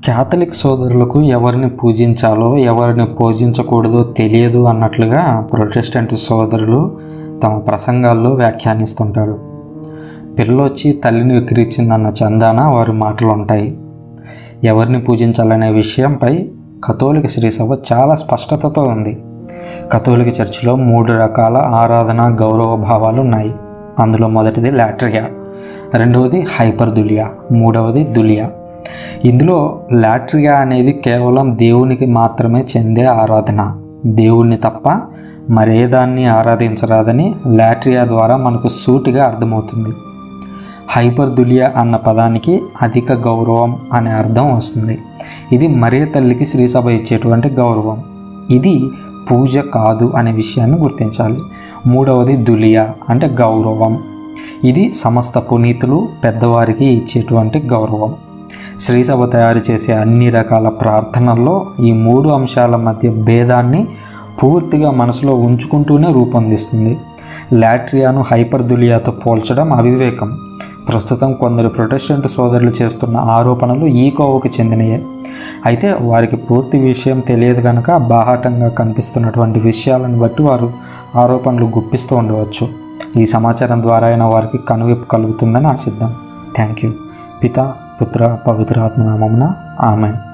Catholic సోదరులకు ఎవరిని పూజించాలో ఎవరిని పూజించకూడదో తెలియదు అన్నట్లుగా ప్రొటెస్టెంట్ సోదరులు తమ ప్రసంగాల్లో వ్యాఖ్యానిస్తుంటారు పిల్లొచ్చి తల్లిని విక్రించిందన్న చందాన వారి మాటలు ఉంటాయి ఎవరిని పూజించాలనే విషయంపై కథోలిక శ్రీసభ చాలా స్పష్టతతో ఉంది కథోలిక చర్చిలో మూడు రకాల ఆరాధన గౌరవ భావాలు ఉన్నాయి అందులో మొదటిది లాట్రియా రెండవది హైపర్ దులియా మూడవది దులియా ఇందులో లాట్రియా అనేది కేవలం దేవునికి మాత్రమే చెందే ఆరాధన దేవుణ్ణి తప్ప మరేదాన్ని ఆరాధించరాదని లాట్రియా ద్వారా మనకు సూటిగా అర్థమవుతుంది హైపర్ దులియా అన్న పదానికి అధిక గౌరవం అనే అర్థం వస్తుంది ఇది మరే తల్లికి శ్రీసభ ఇచ్చేటువంటి గౌరవం ఇది పూజ కాదు అనే విషయాన్ని గుర్తించాలి మూడవది దులియా అంటే గౌరవం ఇది సమస్త పునీతులు పెద్దవారికి ఇచ్చేటువంటి గౌరవం శ్రీసభ తయారు చేసే అన్ని రకాల ప్రార్థనల్లో ఈ మూడు అంశాల మధ్య భేదాన్ని పూర్తిగా మనసులో ఉంచుకుంటూనే రూపొందిస్తుంది లాట్రియాను హైపర్ దులియాతో పోల్చడం అవివేకం ప్రస్తుతం కొందరు ప్రొటెస్టెంట్ సోదరులు చేస్తున్న ఆరోపణలు ఈ కోవకు చెందినయే అయితే వారికి పూర్తి విషయం తెలియదు కనుక బాహాటంగా కనిపిస్తున్నటువంటి విషయాలను బట్టి వారు ఆరోపణలు గుప్పిస్తూ ఉండవచ్చు ఈ సమాచారం ద్వారా అయినా వారికి కనువిప్పు కలుగుతుందని ఆశిద్దాం థ్యాంక్ యూ పిత పుత్ర పవిత్ర ఆత్మనామమున ఆమెన్